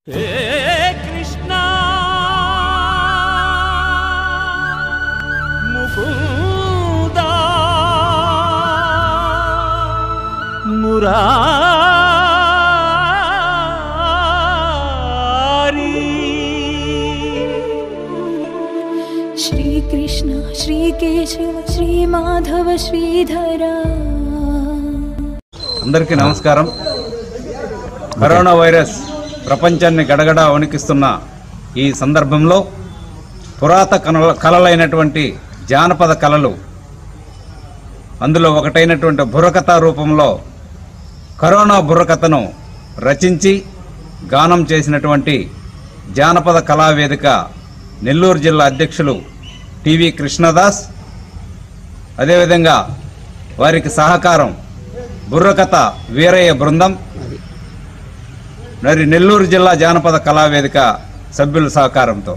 హే కృష్ణ ముకుంద మురారి శ్రీకృష్ణ శ్రీకేశవ శ్రీమాధవ శ్రీధర అందరికీ నమస్కారం corona virus ప్రపంచాన్ని గడగడ వణికిస్తున్న ఈ సందర్భంలో పురాత కళ కళలైనటువంటి జానపద కళలు అందులో ఒకటైనటువంటి బుర్రకథ రూపంలో కరోనా బుర్రకథను రచించి గానం చేసినటువంటి జానపద కళావేదిక నెల్లూరు జిల్లా అధ్యక్షులు టివి కృష్ణదాస్ అదేవిధంగా వారికి సహకారం బుర్రకథ వీరయ్య బృందం మరి నెల్లూరు జిల్లా జానపద కళావేదిక సభ్యుల సహకారంతో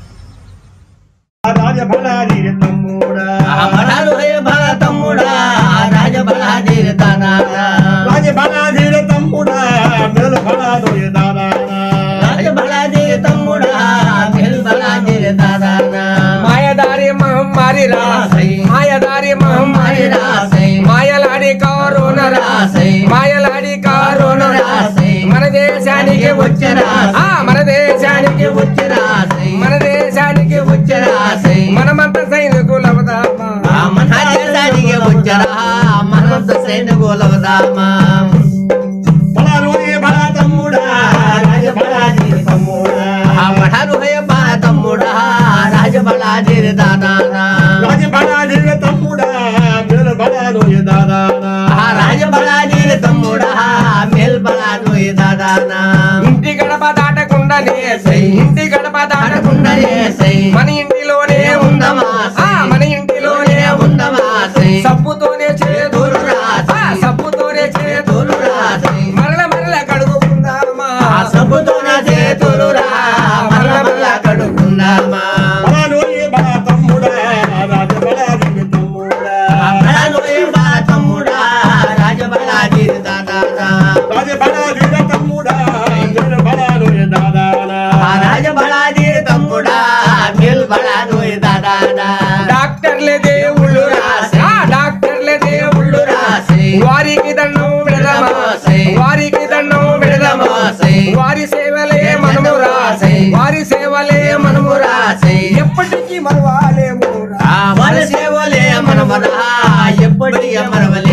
రాజబలారి తమ్ముడా బలాలు హే బల తమ్ముడా రాజ బలాదీర్ తానారా రాజబలారి తమ్ముడా మేలు బలాదు దాదానా రాజ బలాదీర్ తమ్ముడా మెల్ బలాదీర్ దాదానా మాయదారి మహమ్మారి రాసై మాయదారి మహమ్మారి రాసై మాయలాడి కరోనా రాసై మాయలాడి కరోనా రాసై మన దేశానికి వచ్చరా ఆ మన దేశానికి రాసై మన దేశానికి రాసై మనమంత సైనికులవుదామా ఆ మన దేశానికి వచ్చరా మనమంత సైనికులవుదామా బలాలు బల తమ్ముడా రాజబలారి తమ్ముడా ఆ బలాలు హే బల తమ్ముడా రాజ బలాదీర్ దాదానా రాజబలారి తమ్ముడా మేలు బలాదు దాదానా ఆ రాజ బలాదీర్ తమ్ముడా మెల్ బలాదు దాదానా ఇంటి గడప దాటకుండానే సై ఇంటి గడప దాటకుండా కుండలేసై మన ఇంటిలోనే ఉందమా ఆ మన ఇంటిలోనే ఉందమా సబ్బుతోనే చేతులు రాసా సబ్బుతోనే చేతులు రాసా మరల మరల కడుగుకుందామా ఆ సబ్బుతోన చేతులు రా మల్ల మల్ల కడుకుందామా బలాలు బల తమ్ముడా రాజబలారి తమ్ముడా బలాలు ఏ బా తమ్ముడా రాజబలాదీర్ దాదానా రాజబలారి తమ్ముడా మేలు బలాదు దాదానా ఆ రాజబలాదీర్ తమ్ముడా మెల్ బలాదు దాదానా డాక్టర్లే దేవుళ్ళు రాసా డాక్టర్లే దేవుళ్ళు రాసే వారికి దండం పెడదామా వారికి దండం పెడదామా వారి సేవలే మనము రాసే వారి సేవలే మనము రాసే ఎప్పటికీ మరవాలేము రా ఆ మన సేవలే మనమరా ఎప్పటికీ మనవలే